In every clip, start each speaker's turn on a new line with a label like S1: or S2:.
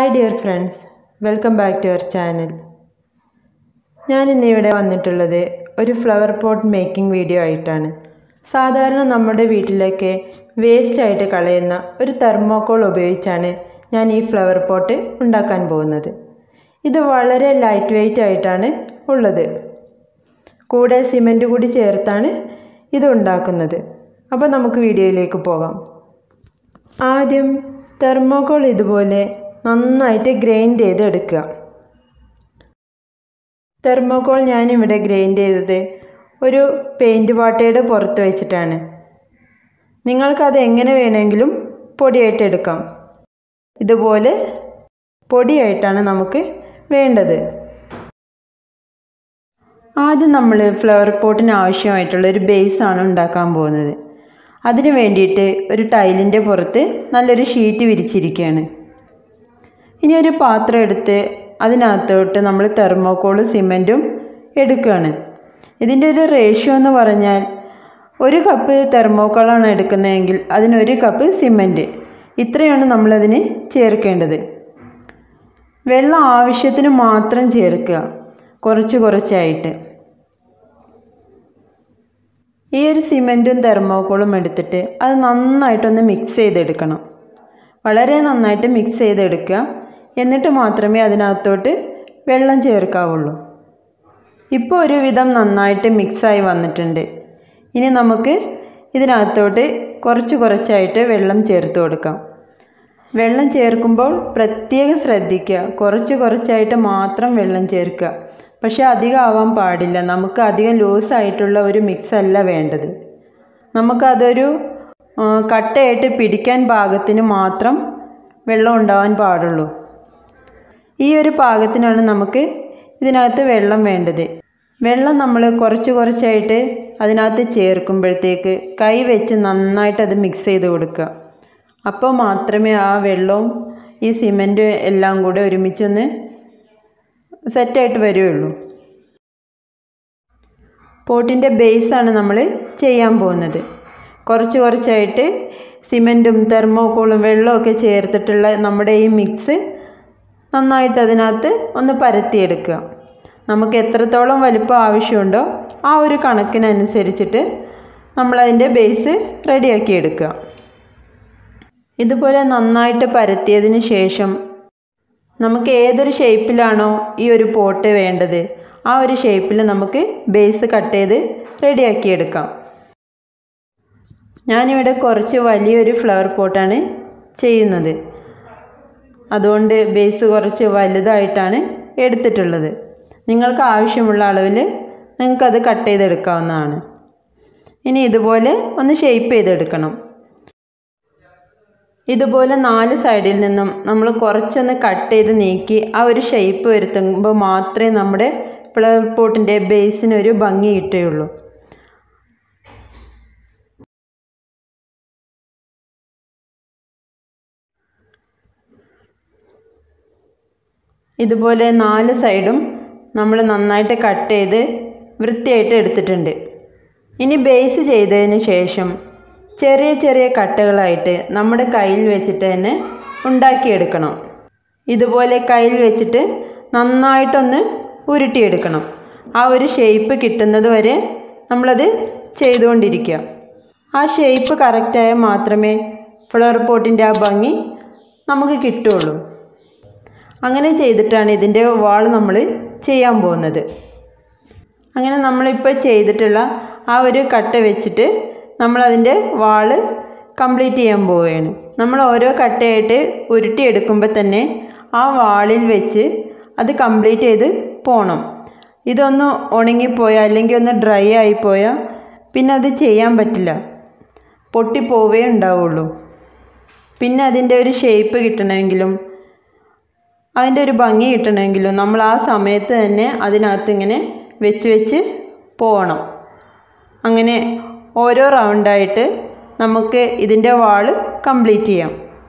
S1: hi dear friends welcome back to our channel ഞാൻ ഇന്ന് ഇവിടെ വന്നിട്ടുള്ളത് ഒരു ഫ്ലവർ പോട്ട് മേക്കിംഗ് വീഡിയോ ആയിട്ടാണ് സാധാരണ നമ്മുടെ വീട്ടിലൊക്കെ വേസ്റ്റ് ആയിട്ട് കളയുന്ന ഒരു തെർമോക്കോൾ ഉപയോഗിച്ചാണ് ഞാൻ ഈ ഫ്ലവർ പോട്ട് ഉണ്ടാക്കാൻ പോകുന്നത് ഇത് വളരെ ലൈറ്റ് വെയ്റ്റ് ആയിട്ടാണ് ഉള്ളത് കൂടെ സിമൻറ്റ് കൂടി ചേർത്താണ് ഇത് ഉണ്ടാക്കുന്നത് അപ്പോൾ നമുക്ക് വീഡിയോയിലേക്ക് പോകാം ആദ്യം തെർമോക്കോൾ ഇതുപോലെ നന്നായിട്ട് ഗ്രൈൻഡ് ചെയ്ത് എടുക്കുക തെർമോക്കോൾ ഞാനിവിടെ ഗ്രൈൻഡ് ചെയ്തത് ഒരു പെയിൻറ് വാട്ടയുടെ പുറത്ത് വെച്ചിട്ടാണ് നിങ്ങൾക്കത് എങ്ങനെ വേണമെങ്കിലും പൊടിയായിട്ട് എടുക്കാം ഇതുപോലെ പൊടിയായിട്ടാണ് നമുക്ക് വേണ്ടത് ആദ്യം നമ്മൾ ഫ്ലവർ പോട്ടിന് ആവശ്യമായിട്ടുള്ള ഒരു ബേസാണ് ഉണ്ടാക്കാൻ പോകുന്നത് അതിന് വേണ്ടിയിട്ട് ഒരു ടൈലിൻ്റെ പുറത്ത് നല്ലൊരു ഷീറ്റ് വിരിച്ചിരിക്കുകയാണ് ഇനി ഒരു പാത്രം എടുത്ത് അതിനകത്തോട്ട് നമ്മൾ തെർമോക്കോൾ സിമൻറ്റും എടുക്കുകയാണ് ഇതിൻ്റെ ഒരു റേഷ്യോ എന്ന് പറഞ്ഞാൽ ഒരു കപ്പ് തെർമോക്കോളാണ് എടുക്കുന്നതെങ്കിൽ അതിനൊരു കപ്പ് സിമൻറ്റ് ഇത്രയാണ് നമ്മളതിന് ചേർക്കേണ്ടത് വെള്ളം ആവശ്യത്തിന് മാത്രം ചേർക്കുക കുറച്ച് കുറച്ചായിട്ട് ഈ ഒരു സിമൻറ്റും തെർമോക്കോളും എടുത്തിട്ട് അത് നന്നായിട്ടൊന്ന് മിക്സ് ചെയ്തെടുക്കണം വളരെ നന്നായിട്ട് മിക്സ് ചെയ്തെടുക്കുക എന്നിട്ട് മാത്രമേ അതിനകത്തോട്ട് വെള്ളം ചേർക്കാവുള്ളൂ ഇപ്പോൾ ഒരുവിധം നന്നായിട്ട് മിക്സായി വന്നിട്ടുണ്ട് ഇനി നമുക്ക് ഇതിനകത്തോട്ട് കുറച്ച് കുറച്ചായിട്ട് വെള്ളം ചേർത്ത് കൊടുക്കാം വെള്ളം ചേർക്കുമ്പോൾ പ്രത്യേകം ശ്രദ്ധിക്കുക കുറച്ച് കുറച്ചായിട്ട് മാത്രം വെള്ളം ചേർക്കുക പക്ഷേ അധികം ആവാൻ പാടില്ല നമുക്ക് അധികം ലൂസായിട്ടുള്ള ഒരു മിക്സ് അല്ല വേണ്ടത് നമുക്കതൊരു കട്ടയായിട്ട് പിടിക്കാൻ പാകത്തിന് മാത്രം വെള്ളം ഉണ്ടാവാൻ പാടുള്ളൂ ഈ ഒരു പാകത്തിനാണ് നമുക്ക് ഇതിനകത്ത് വെള്ളം വേണ്ടത് വെള്ളം നമ്മൾ കുറച്ച് കുറച്ചായിട്ട് അതിനകത്ത് ചേർക്കുമ്പോഴത്തേക്ക് കൈ വെച്ച് നന്നായിട്ട് അത് മിക്സ് ചെയ്ത് കൊടുക്കുക അപ്പോൾ മാത്രമേ ആ വെള്ളവും ഈ സിമൻറ്റ് എല്ലാം കൂടെ ഒരുമിച്ചൊന്ന് സെറ്റായിട്ട് വരികയുള്ളൂ പോട്ടിൻ്റെ ബേസാണ് നമ്മൾ ചെയ്യാൻ പോകുന്നത് കുറച്ച് കുറച്ചായിട്ട് സിമൻറ്റും തെർമോക്കോളും വെള്ളമൊക്കെ ചേർത്തിട്ടുള്ള നമ്മുടെ ഈ മിക്സ് നന്നായിട്ട് അതിനകത്ത് ഒന്ന് പരത്തിയെടുക്കുക നമുക്ക് എത്രത്തോളം വലിപ്പം ആവശ്യമുണ്ടോ ആ ഒരു കണക്കിനനുസരിച്ചിട്ട് നമ്മളതിൻ്റെ ബേസ് റെഡിയാക്കി എടുക്കുക ഇതുപോലെ നന്നായിട്ട് പരത്തിയതിന് ശേഷം നമുക്ക് ഏതൊരു ഷേപ്പിലാണോ ഈ ഒരു പോട്ട് വേണ്ടത് ആ ഒരു ഷേപ്പിൽ നമുക്ക് ബേസ് കട്ട് ചെയ്ത് റെഡിയാക്കി എടുക്കാം ഞാനിവിടെ കുറച്ച് വലിയൊരു ഫ്ലവർ പോട്ടാണ് ചെയ്യുന്നത് അതുകൊണ്ട് ബേസ് കുറച്ച് വലുതായിട്ടാണ് എടുത്തിട്ടുള്ളത് നിങ്ങൾക്ക് ആവശ്യമുള്ള അളവിൽ നിങ്ങൾക്കത് കട്ട് ചെയ്തെടുക്കാവുന്നതാണ് ഇനി ഇതുപോലെ ഒന്ന് ഷേപ്പ് ചെയ്തെടുക്കണം ഇതുപോലെ നാല് സൈഡിൽ നിന്നും നമ്മൾ കുറച്ചൊന്ന് കട്ട് ചെയ്ത് നീക്കി ആ ഒരു ഷേപ്പ് വരുത്തുമ്പോൾ മാത്രമേ നമ്മുടെ ഫ്ലവർ പോട്ടിൻ്റെ ബേസിനൊരു ഭംഗി കിട്ടുകയുള്ളൂ ഇതുപോലെ നാല് സൈഡും നമ്മൾ നന്നായിട്ട് കട്ട് ചെയ്ത് വൃത്തിയായിട്ട് എടുത്തിട്ടുണ്ട് ഇനി ബേസ് ചെയ്തതിന് ശേഷം ചെറിയ ചെറിയ കട്ടകളായിട്ട് നമ്മുടെ കയ്യിൽ വെച്ചിട്ട് തന്നെ ഉണ്ടാക്കിയെടുക്കണം ഇതുപോലെ കയ്യിൽ വെച്ചിട്ട് നന്നായിട്ടൊന്ന് ഉരുട്ടിയെടുക്കണം ആ ഒരു ഷേപ്പ് കിട്ടുന്നത് വരെ നമ്മളത് ചെയ്തുകൊണ്ടിരിക്കുക ആ ഷേപ്പ് കറക്റ്റായാൽ മാത്രമേ ഫ്ലവർ പോട്ടിൻ്റെ ആ ഭംഗി നമുക്ക് കിട്ടുള്ളൂ അങ്ങനെ ചെയ്തിട്ടാണ് ഇതിൻ്റെ വാൾ നമ്മൾ ചെയ്യാൻ പോകുന്നത് അങ്ങനെ നമ്മളിപ്പോൾ ചെയ്തിട്ടുള്ള ആ ഒരു കട്ട വെച്ചിട്ട് നമ്മളതിൻ്റെ വാള് കംപ്ലീറ്റ് ചെയ്യാൻ പോവുകയാണ് നമ്മൾ ഓരോ കട്ടയായിട്ട് ഉരുട്ടിയെടുക്കുമ്പോൾ തന്നെ ആ വാളിൽ വെച്ച് അത് കംപ്ലീറ്റ് ചെയ്ത് പോകണം ഇതൊന്ന് ഉണങ്ങിപ്പോയാൽ അല്ലെങ്കിൽ ഒന്ന് ഡ്രൈ ആയിപ്പോയാൽ പിന്നെ അത് ചെയ്യാൻ പറ്റില്ല പൊട്ടിപ്പോവേ ഉണ്ടാവുള്ളൂ പിന്നെ അതിൻ്റെ ഒരു ഷേപ്പ് കിട്ടണമെങ്കിലും അതിൻ്റെ ഒരു ഭംഗി കിട്ടണമെങ്കിലും നമ്മൾ ആ സമയത്ത് തന്നെ അതിനകത്ത് ഇങ്ങനെ വെച്ച് വെച്ച് പോകണം അങ്ങനെ ഓരോ റൗണ്ടായിട്ട് നമുക്ക് ഇതിൻ്റെ വാള് കംപ്ലീറ്റ് ചെയ്യാം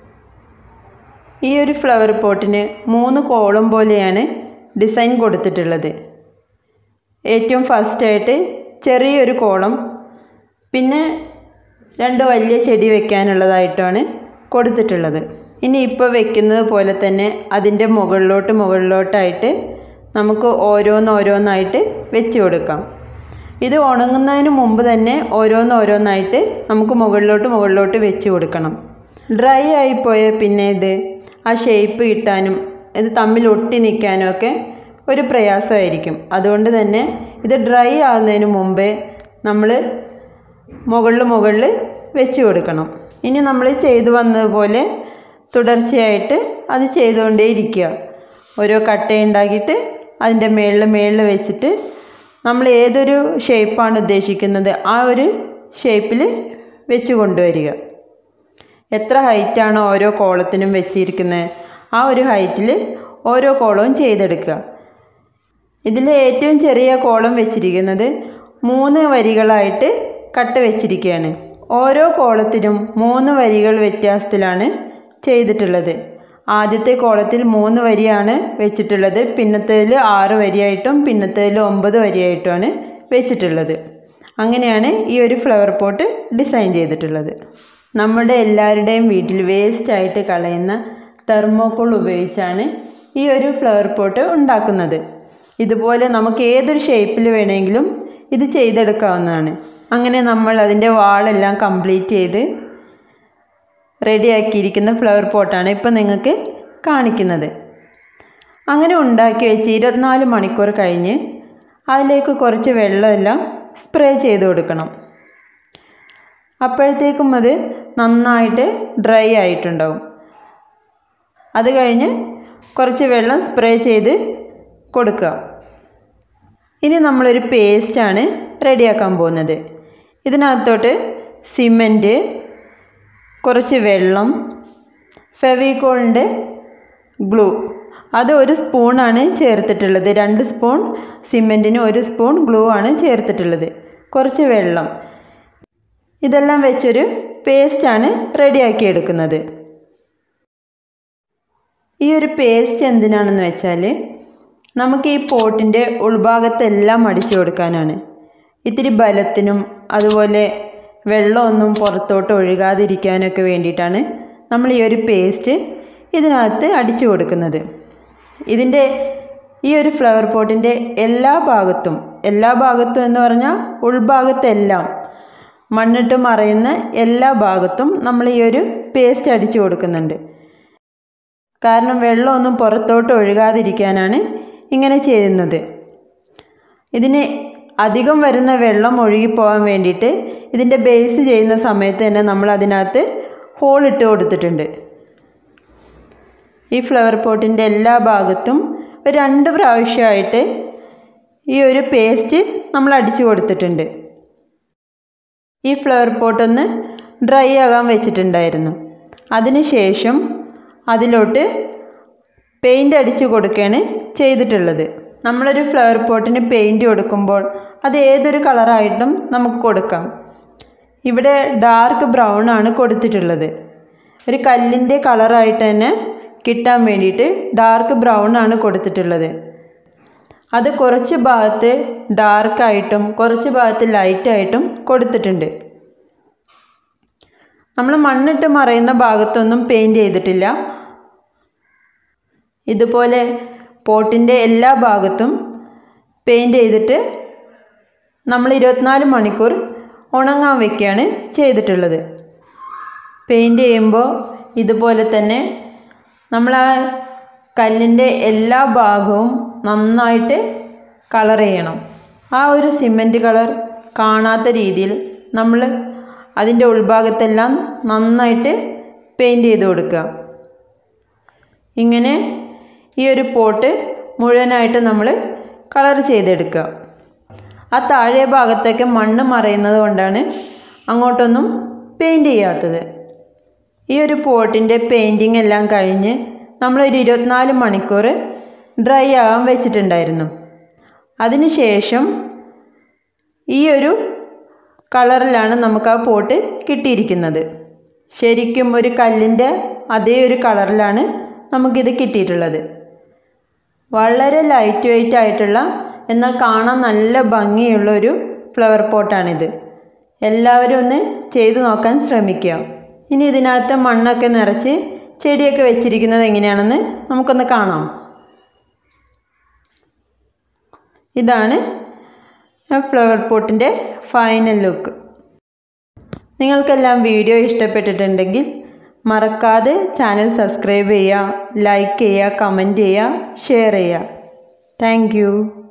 S1: ഈ ഒരു ഫ്ലവർ പോട്ടിന് മൂന്ന് കോളം പോലെയാണ് ഡിസൈൻ കൊടുത്തിട്ടുള്ളത് ഏറ്റവും ഫസ്റ്റായിട്ട് ചെറിയൊരു കോളം പിന്നെ രണ്ട് വലിയ ചെടി വെക്കാനുള്ളതായിട്ടാണ് കൊടുത്തിട്ടുള്ളത് ഇനി ഇപ്പോൾ വെക്കുന്നത് പോലെ തന്നെ അതിൻ്റെ മുകളിലോട്ട് മുകളിലോട്ടായിട്ട് നമുക്ക് ഓരോന്നോരോന്നായിട്ട് വെച്ച് കൊടുക്കാം ഇത് ഉണങ്ങുന്നതിന് മുമ്പ് തന്നെ ഓരോന്നോരോന്നായിട്ട് നമുക്ക് മുകളിലോട്ട് മുകളിലോട്ട് വെച്ച് കൊടുക്കണം ഡ്രൈ ആയിപ്പോയ പിന്നെ ഇത് ആ ഷേപ്പ് കിട്ടാനും ഇത് തമ്മിൽ ഒട്ടി നിൽക്കാനും ഒക്കെ ഒരു പ്രയാസമായിരിക്കും അതുകൊണ്ട് തന്നെ ഇത് ഡ്രൈ ആകുന്നതിന് മുമ്പേ നമ്മൾ മുകളിൽ മുകളിൽ വെച്ച് കൊടുക്കണം ഇനി നമ്മൾ ചെയ്തു വന്നതുപോലെ തുടർച്ചയായിട്ട് അത് ചെയ്തുകൊണ്ടേ ഇരിക്കുക ഓരോ കട്ടയുണ്ടാക്കിയിട്ട് അതിൻ്റെ മേളിൽ മേളിൽ വെച്ചിട്ട് നമ്മൾ ഏതൊരു ഷേപ്പാണ് ഉദ്ദേശിക്കുന്നത് ആ ഒരു ഷേപ്പിൽ വെച്ച് കൊണ്ടുവരിക എത്ര ഹൈറ്റാണോ ഓരോ കോളത്തിനും വെച്ചിരിക്കുന്നത് ആ ഒരു ഹൈറ്റിൽ ഓരോ കോളവും ചെയ്തെടുക്കുക ഇതിൽ ഏറ്റവും ചെറിയ കോളം വെച്ചിരിക്കുന്നത് മൂന്ന് വരികളായിട്ട് കട്ട വെച്ചിരിക്കുകയാണ് ഓരോ കോളത്തിനും മൂന്ന് വരികൾ വ്യത്യാസത്തിലാണ് ചെയ്തിട്ടുള്ളത് ആദ്യത്തെ കോളത്തിൽ മൂന്ന് വരിയാണ് വെച്ചിട്ടുള്ളത് പിന്നത്തേതിൽ ആറ് വരിയായിട്ടും പിന്നത്തേതിൽ ഒമ്പത് വരിയായിട്ടുമാണ് വെച്ചിട്ടുള്ളത് അങ്ങനെയാണ് ഈ ഒരു ഫ്ലവർ പോട്ട് ഡിസൈൻ ചെയ്തിട്ടുള്ളത് നമ്മുടെ എല്ലാവരുടെയും വീട്ടിൽ വേസ്റ്റായിട്ട് കളയുന്ന തെർമോക്കോൾ ഉപയോഗിച്ചാണ് ഈ ഒരു ഫ്ലവർ പോട്ട് ഉണ്ടാക്കുന്നത് ഇതുപോലെ നമുക്ക് ഏതൊരു ഷേപ്പിൽ വേണമെങ്കിലും ഇത് ചെയ്തെടുക്കാവുന്നതാണ് അങ്ങനെ നമ്മൾ അതിൻ്റെ വാളെല്ലാം കംപ്ലീറ്റ് ചെയ്ത് റെഡിയാക്കിയിരിക്കുന്ന ഫ്ലവർ പോട്ടാണ് ഇപ്പം നിങ്ങൾക്ക് കാണിക്കുന്നത് അങ്ങനെ ഉണ്ടാക്കി വെച്ച് ഇരുപത്തിനാല് മണിക്കൂർ കഴിഞ്ഞ് അതിലേക്ക് കുറച്ച് വെള്ളമെല്ലാം സ്പ്രേ ചെയ്ത് കൊടുക്കണം അപ്പോഴത്തേക്കും അത് നന്നായിട്ട് ഡ്രൈ ആയിട്ടുണ്ടാവും അത് കഴിഞ്ഞ് കുറച്ച് വെള്ളം സ്പ്രേ ചെയ്ത് കൊടുക്കുക ഇനി നമ്മളൊരു പേസ്റ്റാണ് റെഡിയാക്കാൻ പോകുന്നത് ഇതിനകത്തോട്ട് സിമൻറ്റ് കുറച്ച് വെള്ളം ഫെവിക്കോളിൻ്റെ ഗ്ലൂ അത് ഒരു സ്പൂണാണ് ചേർത്തിട്ടുള്ളത് രണ്ട് സ്പൂൺ സിമെൻറ്റിന് ഒരു സ്പൂൺ ഗ്ലൂ ആണ് ചേർത്തിട്ടുള്ളത് കുറച്ച് വെള്ളം ഇതെല്ലാം വെച്ചൊരു പേസ്റ്റാണ് റെഡിയാക്കി എടുക്കുന്നത് ഈ ഒരു പേസ്റ്റ് എന്തിനാണെന്ന് വെച്ചാൽ നമുക്ക് ഈ പോട്ടിൻ്റെ ഉൾഭാഗത്തെല്ലാം അടിച്ചു കൊടുക്കാനാണ് ഇത്തിരി ബലത്തിനും അതുപോലെ വെള്ളമൊന്നും പുറത്തോട്ട് ഒഴുകാതിരിക്കാനൊക്കെ വേണ്ടിയിട്ടാണ് നമ്മൾ ഈ ഒരു പേസ്റ്റ് ഇതിനകത്ത് അടിച്ചു കൊടുക്കുന്നത് ഇതിൻ്റെ ഈ ഒരു ഫ്ലവർ പോട്ടിൻ്റെ എല്ലാ ഭാഗത്തും എല്ലാ ഭാഗത്തും എന്ന് പറഞ്ഞാൽ ഉൾഭാഗത്തെല്ലാം മണ്ണിട്ട് മറയുന്ന എല്ലാ ഭാഗത്തും നമ്മൾ ഈ ഒരു പേസ്റ്റ് അടിച്ചു കൊടുക്കുന്നുണ്ട് കാരണം വെള്ളമൊന്നും പുറത്തോട്ട് ഒഴുകാതിരിക്കാനാണ് ഇങ്ങനെ ചെയ്യുന്നത് ഇതിന് അധികം വരുന്ന വെള്ളം ഒഴുകിപ്പോകാൻ വേണ്ടിയിട്ട് ഇതിൻ്റെ ബേസ് ചെയ്യുന്ന സമയത്ത് തന്നെ നമ്മൾ അതിനകത്ത് ഹോൾ ഇട്ട് കൊടുത്തിട്ടുണ്ട് ഈ ഫ്ലവർ പോട്ടിൻ്റെ എല്ലാ ഭാഗത്തും ഒരു രണ്ട് പ്രാവശ്യമായിട്ട് ഈ ഒരു പേസ്റ്റ് നമ്മൾ അടിച്ചു കൊടുത്തിട്ടുണ്ട് ഈ ഫ്ലവർ പോട്ടൊന്ന് ഡ്രൈ ആകാൻ വെച്ചിട്ടുണ്ടായിരുന്നു അതിനുശേഷം അതിലോട്ട് പെയിൻ്റ് അടിച്ച് കൊടുക്കുകയാണ് ചെയ്തിട്ടുള്ളത് നമ്മളൊരു ഫ്ലവർ പോട്ടിന് പെയിൻറ് കൊടുക്കുമ്പോൾ അത് ഏതൊരു കളറായിട്ടും നമുക്ക് കൊടുക്കാം ഇവിടെ ഡാർക്ക് ബ്രൗൺ ആണ് കൊടുത്തിട്ടുള്ളത് ഒരു കല്ലിൻ്റെ കളറായിട്ട് തന്നെ കിട്ടാൻ വേണ്ടിയിട്ട് ഡാർക്ക് ബ്രൗൺ ആണ് കൊടുത്തിട്ടുള്ളത് അത് കുറച്ച് ഭാഗത്ത് ഡാർക്കായിട്ടും കുറച്ച് ഭാഗത്ത് ലൈറ്റായിട്ടും കൊടുത്തിട്ടുണ്ട് നമ്മൾ മണ്ണിട്ട് മറയുന്ന ഭാഗത്തൊന്നും പെയിൻറ് ചെയ്തിട്ടില്ല ഇതുപോലെ പോട്ടിൻ്റെ എല്ലാ ഭാഗത്തും പെയിൻറ് ചെയ്തിട്ട് നമ്മൾ ഇരുപത്തിനാല് മണിക്കൂർ ഉണങ്ങാൻ വയ്ക്കുകയാണ് ചെയ്തിട്ടുള്ളത് പെയിൻറ് ചെയ്യുമ്പോൾ ഇതുപോലെ തന്നെ നമ്മൾ ആ കല്ലിൻ്റെ എല്ലാ ഭാഗവും നന്നായിട്ട് കളർ ചെയ്യണം ആ ഒരു സിമൻറ്റ് കളർ കാണാത്ത രീതിയിൽ നമ്മൾ അതിൻ്റെ ഉൾഭാഗത്തെല്ലാം നന്നായിട്ട് പെയിൻറ് ചെയ്ത് കൊടുക്കുക ഇങ്ങനെ ഈ ഒരു പോട്ട് മുഴുവനായിട്ട് നമ്മൾ കളർ ചെയ്തെടുക്കുക ആ താഴെ ഭാഗത്തൊക്കെ മണ്ണ് മറയുന്നത് കൊണ്ടാണ് അങ്ങോട്ടൊന്നും പെയിൻറ് ചെയ്യാത്തത് ഈ ഒരു പോട്ടിൻ്റെ പെയിൻറ്റിങ് എല്ലാം കഴിഞ്ഞ് നമ്മളൊരു ഇരുപത്തിനാല് മണിക്കൂർ ഡ്രൈ ആകാൻ വെച്ചിട്ടുണ്ടായിരുന്നു അതിനുശേഷം ഈ ഒരു കളറിലാണ് നമുക്ക് ആ പോട്ട് കിട്ടിയിരിക്കുന്നത് ശരിക്കും ഒരു കല്ലിൻ്റെ അതേ ഒരു കളറിലാണ് നമുക്കിത് കിട്ടിയിട്ടുള്ളത് വളരെ ലൈറ്റ് വെയിറ്റ് ആയിട്ടുള്ള എന്നാൽ കാണാൻ നല്ല ഭംഗിയുള്ള ഒരു ഫ്ലവർ പോട്ടാണിത് എല്ലാവരും ഒന്ന് ചെയ്തു നോക്കാൻ ശ്രമിക്കുക ഇനി ഇതിനകത്ത് മണ്ണൊക്കെ നിറച്ച് ചെടിയൊക്കെ വെച്ചിരിക്കുന്നത് എങ്ങനെയാണെന്ന് നമുക്കൊന്ന് കാണാം ഇതാണ് ഫ്ലവർ പോട്ടിൻ്റെ ഫൈനൽ ലുക്ക് നിങ്ങൾക്കെല്ലാം വീഡിയോ ഇഷ്ടപ്പെട്ടിട്ടുണ്ടെങ്കിൽ മറക്കാതെ ചാനൽ സബ്സ്ക്രൈബ് ചെയ്യുക ലൈക്ക് ചെയ്യുക കമൻറ്റ് ചെയ്യുക ഷെയർ ചെയ്യുക താങ്ക്